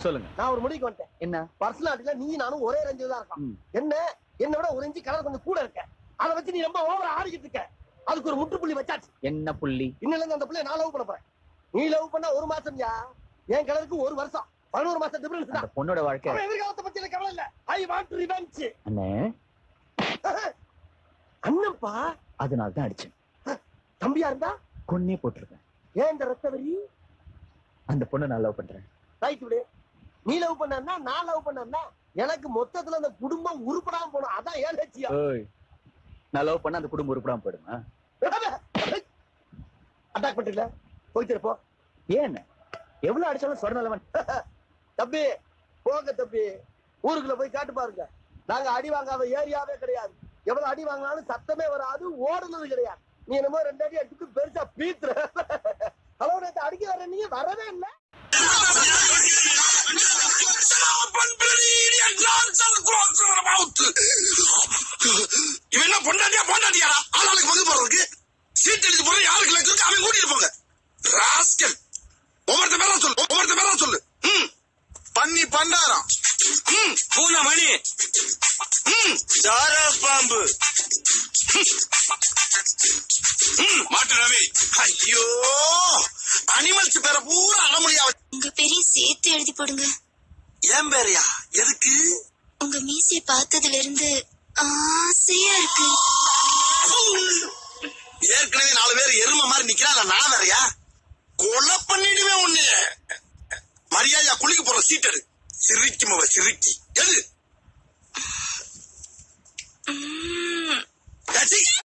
சொல்லுங்க நான் ஒரு முடிவுக்கு வந்துட்டேன் என்ன பர்சனாலிட்டில நீ நானும் ஒரே ரேஞ்சில் தான் இருக்கான் ம். என்ன என்னை விட ஒரு இன்ச்சு கலர் கொஞ்சம் கூட இருக்க அதை வச்சு நீ ரொம்ப ஓவரா ஆடிக்கிட்டு இருக்க அதுக்கு ஒரு முற்றுப்புள்ளி வச்சாச்சு என்ன புள்ளி இன்னில இருந்து அந்த பிள்ளைய நான் லவ் பண்ண போறேன் நீ லவ் பண்ணா ஒரு மாசம் யா என் கலருக்கு ஒரு வருஷம் பதினோரு மாசம் டிஃபரன்ஸ் அந்த தான் பொண்ணோட வாழ்க்கை அவன் எதிர்காலத்தை பத்தி எனக்கு கவலை இல்ல ஐ வாண்ட் ரிவெஞ்ச் அண்ணே அண்ணன்ப்பா அதனால தான் அடிச்சேன் தம்பியா இருந்தா கொன்னே போட்டிருக்கேன் ஏன் இந்த ரத்த வரி அந்த பொண்ணை நான் லவ் பண்றேன் ரைட் விடு நீ லவ் பண்ணா நான் லவ் பண்ணா எனக்கு மொத்தத்துல அந்த குடும்பம் உருப்படாம போனோம் அதான் ஏன் லட்சியம் ஏய், நான் லவ் பண்ண அந்த குடும்பம் உருப்படாம போயிடுமா அட்டாக் பண்றீங்களா போயிட்டு போ ஏன் எவ்வளவு அடிச்சாலும் சொரணலவன் தம்பி போங்க தம்பி ஊருக்குள்ள போய் காட்டு பாருங்க நாங்க அடி வாங்காத ஏரியாவே கிடையாது எவ்வளவு அடி வாங்கினாலும் சத்தமே வராது ஓடுனது கிடையாது நீ என்னமோ ரெண்டு அடி அடிச்சுட்டு பெருசா பீத்துற ஹலோ நேத்து அடிக்க வர நீ வரவே இல்ல இவன் என்ன பொண்டாட்டியா பொண்டாட்டியாடா ஆளாளுக்கு பங்கு போறதுக்கு சீட் எழுதி போற யாருக்கு லக்கு இருக்கு அவன் கூட்டிட்டு போங்க ராஸ்கல் ஒவ்வொருத்த பேரா சொல்லு ஒவ்வொருத்த பேரா சொல்லு ம் பண்ணி பண்டாரம் ம் பூனை மணி ம் சார பாம்பு ம் மாட்டு ரவி ஐயோ அனிமல்ஸ் பேரை பூரா அடமொழியா உங்க பேரையும் சேர்த்து எழுதி போடுங்க ஏன் பேரையா எதுக்கு உங்க மீசைய பார்த்ததுல இருந்து ஆசையா இருக்கு ஏற்கனவே நாலு பேர் எருமை மாதிரி நிக்கிறான் இல்ல நான் வேறயா கொலை பண்ணிடுவேன் உன்னைய மரியாதையா குளிக்க போற சீட்டரு சிரிக்கும் அவ சிரிக்கி எது உம், டச்சி.